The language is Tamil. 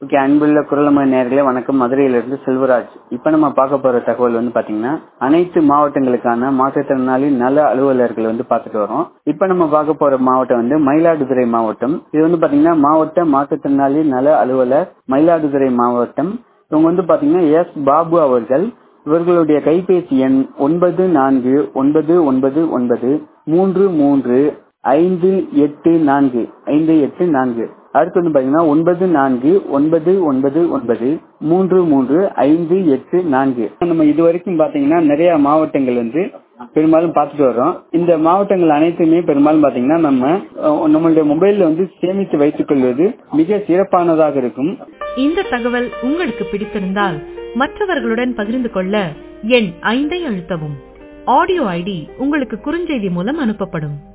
ஓகே அன்புள்ள குரலம நேர்களே வணக்கம் மதுரையிலிருந்து செல்வராஜ் இப்ப நம்ம பார்க்க போற தகவல் வந்து பாத்தீங்கன்னா அனைத்து மாவட்டங்களுக்கான மாற்றுத்திறனாளி நல அலுவலர்கள் வந்து பார்த்துட்டு வரோம் இப்ப நம்ம பார்க்க போற மாவட்டம் வந்து மயிலாடுதுறை மாவட்டம் இது வந்து பாத்தீங்கன்னா மாவட்ட மாற்றுத்திறனாளி நல அலுவலர் மயிலாடுதுறை மாவட்டம் இவங்க வந்து பாத்தீங்கன்னா எஸ் பாபு அவர்கள் இவர்களுடைய கைபேசி எண் ஒன்பது நான்கு ஒன்பது ஒன்பது ஒன்பது மூன்று மூன்று ஐந்து எட்டு நான்கு ஐந்து எட்டு நான்கு அடுத்து வந்து பாத்தீங்கன்னா ஒன்பது நான்கு ஒன்பது ஒன்பது ஒன்பது மூன்று மூன்று ஐந்து எட்டு நான்கு நம்ம இது வரைக்கும் பாத்தீங்கன்னா நிறைய மாவட்டங்கள் வந்து பெரும்பாலும் பார்த்துட்டு வர்றோம் இந்த மாவட்டங்கள் அனைத்துமே பெரும்பாலும் பாத்தீங்கன்னா நம்ம அஹ், நம்மளுடைய மொபைல்ல வந்து சேமித்து வைத்துக் கொள்வது மிக சிறப்பானதாக இருக்கும் இந்த தகவல் உங்களுக்கு பிடித்திருந்தால் மற்றவர்களுடன் பகிர்ந்து கொள்ள எண் ஐந்தை அழுத்தவும் ஆடியோ ஐடி உங்களுக்கு குறுஞ்செய்தி மூலம் அனுப்பப்படும்